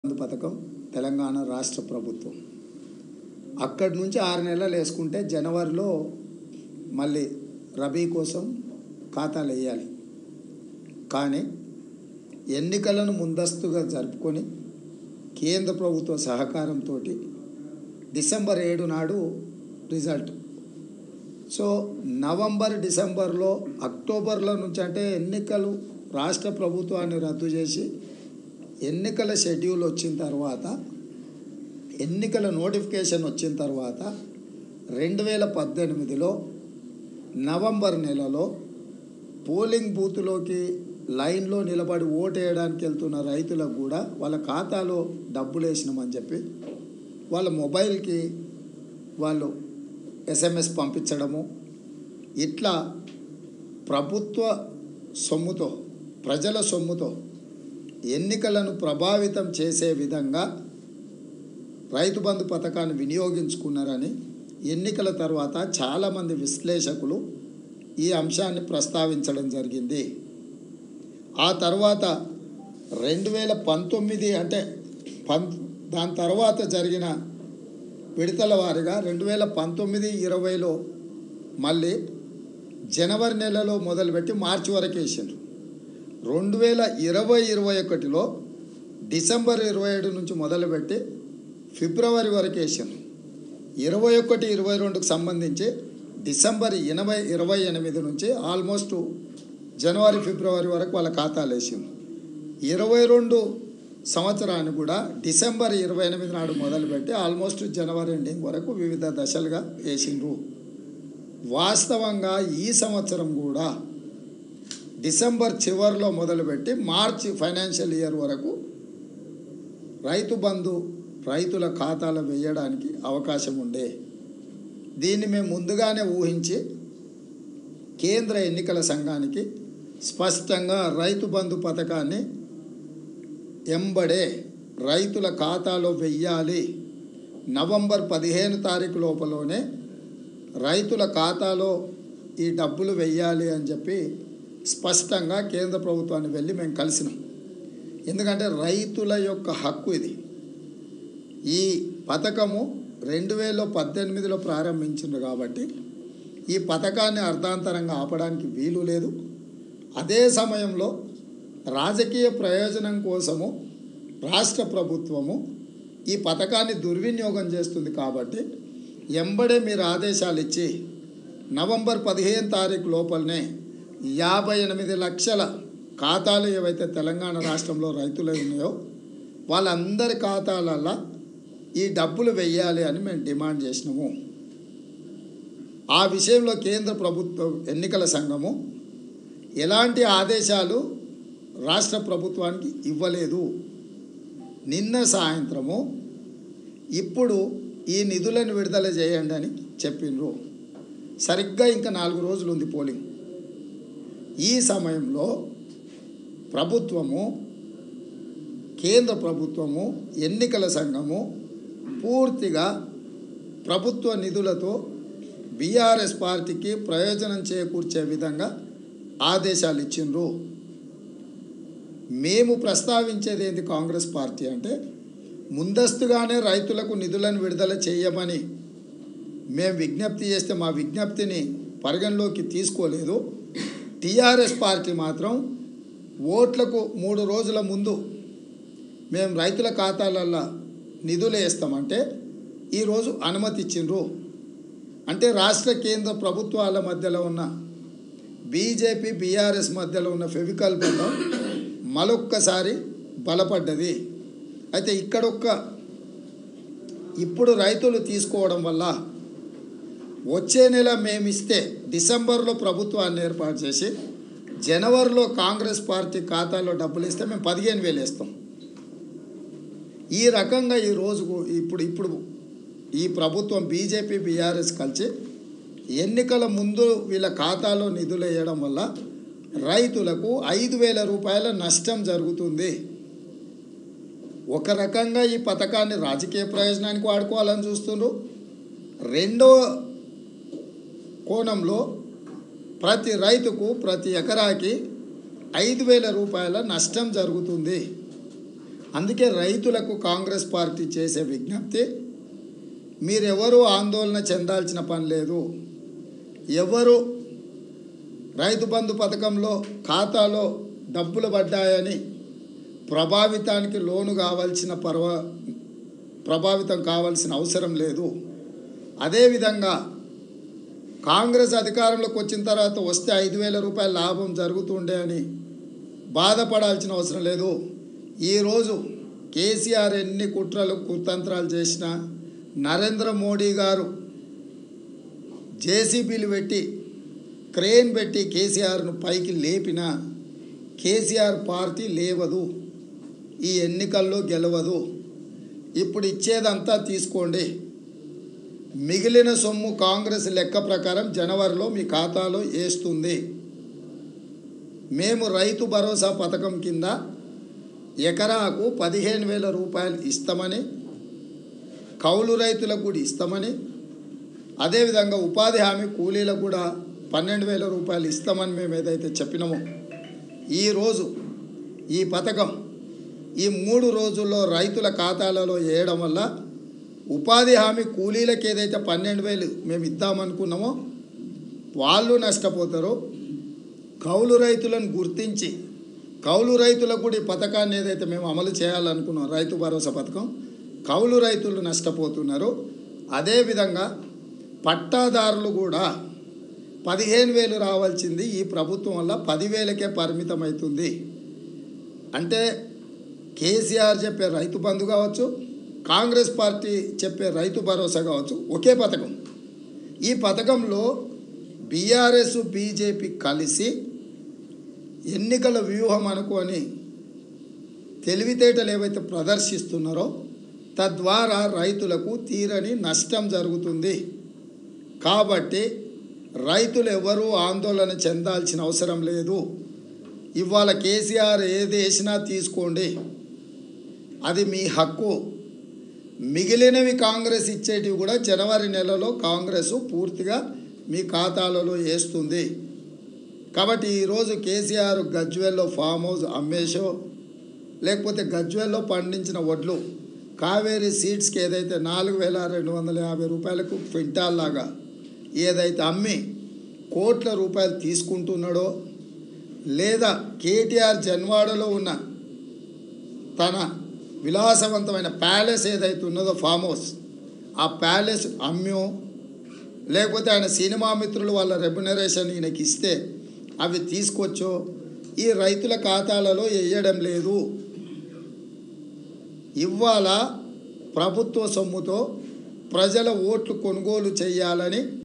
బంధు పథకం తెలంగాణ రాష్ట్ర ప్రభుత్వం అక్కడి నుంచి ఆరు నెలలు వేసుకుంటే జనవరిలో మళ్ళీ రబీ కోసం ఖాతాలు వేయాలి కానీ ఎన్నికలను ముందస్తుగా జరుపుకొని కేంద్ర ప్రభుత్వ సహకారంతో డిసెంబర్ ఏడు నాడు రిజల్ట్ సో నవంబర్ డిసెంబర్లో అక్టోబర్లో నుంచి అంటే ఎన్నికలు రాష్ట్ర ప్రభుత్వాన్ని రద్దు చేసి ఎన్నికల షెడ్యూల్ వచ్చిన తర్వాత ఎన్నికల నోటిఫికేషన్ వచ్చిన తర్వాత రెండు వేల పద్దెనిమిదిలో నవంబర్ నెలలో పోలింగ్ బూత్లోకి లైన్లో నిలబడి ఓటు వేయడానికి వెళ్తున్న రైతులకు కూడా వాళ్ళ ఖాతాలో డబ్బులు వేసినామని చెప్పి వాళ్ళ మొబైల్కి వాళ్ళు ఎస్ఎంఎస్ పంపించడము ఇట్లా ప్రభుత్వ సొమ్ముతో ప్రజల సొమ్ముతో ఎన్నికలను ప్రభావితం చేసే విధంగా రైతు బంధు పథకాన్ని వినియోగించుకున్నారని ఎన్నికల తర్వాత చాలామంది విశ్లేషకులు ఈ అంశాన్ని ప్రస్తావించడం జరిగింది ఆ తర్వాత రెండు వేల పంతొమ్మిది అంటే పం దాని తర్వాత జరిగిన విడతల వారిగా రెండు వేల పంతొమ్మిది ఇరవైలో మళ్ళీ జనవరి నెలలో మొదలుపెట్టి మార్చి వరకు వేసిండ్రు రెండు వేల ఇరవై ఇరవై ఒకటిలో డిసెంబర్ ఇరవై ఏడు నుంచి మొదలుపెట్టి ఫిబ్రవరి వరకు వేసాను ఇరవై ఒకటి ఇరవై రెండుకు సంబంధించి డిసెంబర్ ఎనభై ఇరవై ఎనిమిది నుంచి ఆల్మోస్ట్ జనవరి ఫిబ్రవరి వరకు వాళ్ళ ఖాతాలు వేసింది ఇరవై రెండు సంవత్సరాన్ని కూడా డిసెంబర్ ఇరవై ఎనిమిది నాడు మొదలుపెట్టి ఆల్మోస్ట్ జనవరి ఎండింగ్ వరకు వివిధ దశలుగా వేసిండ్రు వాస్తవంగా ఈ సంవత్సరం కూడా డిసెంబర్ చివరిలో మొదలుపెట్టి మార్చి ఫైనాన్షియల్ ఇయర్ వరకు రైతు బంధు రైతుల ఖాతాలో వేయడానికి అవకాశం ఉండే దీన్ని మేము ముందుగానే ఊహించి కేంద్ర ఎన్నికల సంఘానికి స్పష్టంగా రైతు బంధు పథకాన్ని ఎంబడే రైతుల ఖాతాలో వెయ్యాలి నవంబర్ పదిహేను తారీఖు లోపలనే రైతుల ఖాతాలో ఈ డబ్బులు వెయ్యాలి అని చెప్పి స్పష్టంగా కేంద్ర ప్రభుత్వాన్ని వెళ్ళి మేము కలిసినాం ఎందుకంటే రైతుల యొక్క హక్కు ఇది ఈ పథకము రెండు వేల పద్దెనిమిదిలో ప్రారంభించింది కాబట్టి ఈ పథకాన్ని అర్ధాంతరంగా ఆపడానికి వీలు లేదు అదే సమయంలో రాజకీయ ప్రయోజనం కోసము రాష్ట్ర ప్రభుత్వము ఈ పథకాన్ని దుర్వినియోగం చేస్తుంది కాబట్టి ఎంబడే మీరు ఆదేశాలు ఇచ్చి నవంబర్ పదిహేను తారీఖు లోపలనే యాభై ఎనిమిది లక్షల ఖాతాలు ఏవైతే తెలంగాణ రాష్ట్రంలో రైతులు ఉన్నాయో వాళ్ళందరి ఖాతాలల్లో ఈ డబ్బులు వెయ్యాలి అని మేము డిమాండ్ చేసినాము ఆ విషయంలో కేంద్ర ప్రభుత్వ ఎన్నికల సంఘము ఎలాంటి ఆదేశాలు రాష్ట్ర ప్రభుత్వానికి ఇవ్వలేదు నిన్న సాయంత్రము ఇప్పుడు ఈ నిధులను విడుదల చేయండి అని చెప్పిండ్రు సరిగ్గా ఇంకా నాలుగు రోజులు ఉంది పోలింగ్ ఈ సమయంలో ప్రభుత్వము కేంద్ర ప్రభుత్వము ఎన్నికల సంఘము పూర్తిగా ప్రభుత్వ నిధులతో బీఆర్ఎస్ పార్టీకి ప్రయోజనం చేకూర్చే విధంగా ఆదేశాలు ఇచ్చిండ్రు మేము ప్రస్తావించేది ఏంటి కాంగ్రెస్ పార్టీ అంటే ముందస్తుగానే రైతులకు నిధులను విడుదల చేయమని మేము విజ్ఞప్తి చేస్తే మా విజ్ఞప్తిని పరిగణలోకి తీసుకోలేదు టీఆర్ఎస్ పార్టీ మాత్రం ఓట్లకు మూడు రోజుల ముందు మేము రైతుల ఖాతాలల్లో నిధులు వేస్తామంటే ఈరోజు అనుమతి ఇచ్చిండ్రు అంటే రాష్ట్ర కేంద్ర ప్రభుత్వాల మధ్యలో ఉన్న బీజేపీ బీఆర్ఎస్ మధ్యలో ఉన్న ఫెవికల్ బంధం మరొక్కసారి బలపడ్డది అయితే ఇక్కడొక్క ఇప్పుడు రైతులు తీసుకోవడం వల్ల వచ్చే నెల మేము ఇస్తే డిసెంబర్లో ప్రభుత్వాన్ని ఏర్పాటు చేసి జనవరిలో కాంగ్రెస్ పార్టీ ఖాతాలో డబ్బులు ఇస్తే మేము పదిహేను వేలు వేస్తాం ఈ రకంగా ఈ రోజుకు ఇప్పుడు ఇప్పుడు ఈ ప్రభుత్వం బీజేపీ బీఆర్ఎస్ కలిసి ఎన్నికల ముందు వీళ్ళ ఖాతాలో నిధులు వేయడం వల్ల రైతులకు ఐదు వేల రూపాయల నష్టం జరుగుతుంది ఒక రకంగా ఈ పథకాన్ని రాజకీయ ప్రయోజనానికి వాడుకోవాలని చూస్తున్నారు రెండో కోణంలో ప్రతి రైతుకు ప్రతి ఎకరాకి ఐదు వేల రూపాయల నష్టం జరుగుతుంది అందుకే రైతులకు కాంగ్రెస్ పార్టీ చేసే విజ్ఞప్తి మీరెవరూ ఆందోళన చెందాల్సిన పని లేదు ఎవరు రైతు బంధు పథకంలో ఖాతాలో డబ్బులు పడ్డాయని ప్రభావితానికి లోను కావాల్సిన పర్వ ప్రభావితం కావాల్సిన అవసరం లేదు అదేవిధంగా కాంగ్రెస్ అధికారంలోకి వచ్చిన తర్వాత వస్తే ఐదు వేల రూపాయల లాభం జరుగుతుండే అని బాధపడాల్సిన అవసరం లేదు ఈరోజు కేసీఆర్ ఎన్ని కుట్రలు కుతంత్రాలు చేసినా నరేంద్ర మోడీ గారు జేసీబీలు పెట్టి క్రేన్ పెట్టి కేసీఆర్ను పైకి లేపిన కేసీఆర్ పార్టీ లేవదు ఈ ఎన్నికల్లో గెలవదు ఇప్పుడు ఇచ్చేదంతా తీసుకోండి మిగిలిన సొమ్ము కాంగ్రెస్ లెక్క ప్రకారం జనవరిలో మీ ఖాతాలో వేస్తుంది మేము రైతు భరోసా పథకం కింద ఎకరాకు పదిహేను వేల రూపాయలు ఇస్తామని కౌలు రైతులకు కూడా ఇస్తామని అదేవిధంగా ఉపాధి హామీ కూలీలకు కూడా పన్నెండు వేల రూపాయలు ఇస్తామని మేము ఏదైతే చెప్పినామో ఈరోజు ఈ పథకం ఈ మూడు రోజుల్లో రైతుల ఖాతాలలో వేయడం వల్ల ఉపాధి హామీ కూలీలకు ఏదైతే పన్నెండు వేలు మేము ఇద్దామనుకున్నామో వాళ్ళు నష్టపోతారో కౌలు రైతులను గుర్తించి కౌలు రైతులకు కూడా ఈ పథకాన్ని ఏదైతే మేము అమలు చేయాలనుకున్నాం రైతు భరోసా పథకం కౌలు రైతులు నష్టపోతున్నారు అదేవిధంగా పట్టాదారులు కూడా పదిహేను వేలు రావాల్సింది ఈ ప్రభుత్వం వల్ల పదివేలకే పరిమితం అవుతుంది అంటే కేసీఆర్ చెప్పే రైతు బంధు కావచ్చు కాంగ్రెస్ పార్టీ చెప్పే రైతు భరోసా కావచ్చు ఒకే పథకం ఈ పథకంలో బీఆర్ఎస్ బీజేపీ కలిసి ఎన్నికల వ్యూహం అనుకొని తెలివితేటలు ఏవైతే ప్రదర్శిస్తున్నారో తద్వారా రైతులకు తీరని నష్టం జరుగుతుంది కాబట్టి రైతులు ఎవరూ ఆందోళన చెందాల్సిన అవసరం లేదు ఇవాళ కేసీఆర్ ఏది వేసినా తీసుకోండి అది మీ హక్కు మిగిలినవి కాంగ్రెస్ ఇచ్చేటివి కూడా జనవరి నెలలో కాంగ్రెస్ పూర్తిగా మీ ఖాతాలలో వేస్తుంది కాబట్టి ఈరోజు కేసీఆర్ గజ్వెల్లో ఫామ్ హౌస్ అమ్మేషో లేకపోతే గజ్వెల్లో పండించిన వడ్లు కావేరీ సీడ్స్కి ఏదైతే నాలుగు వేల రెండు వందల యాభై రూపాయలకు క్వింటాల్ లాగా ఏదైతే అమ్మి కోట్ల రూపాయలు తీసుకుంటున్నాడో లేదా కేటీఆర్ జన్వాడలో ఉన్న తన విలాసవంతమైన ప్యాలెస్ ఏదైతే ఉన్నదో ఫామ్ హౌస్ ఆ ప్యాలెస్ అమ్మో లేకపోతే ఆయన సినిమా మిత్రులు వాళ్ళ రెమ్యునరేషన్ ఈయనకి ఇస్తే అవి తీసుకొచ్చో ఈ రైతుల ఖాతాలలో వేయడం లేదు ఇవాళ ప్రభుత్వ సొమ్ముతో ప్రజల ఓట్లు కొనుగోలు చేయాలని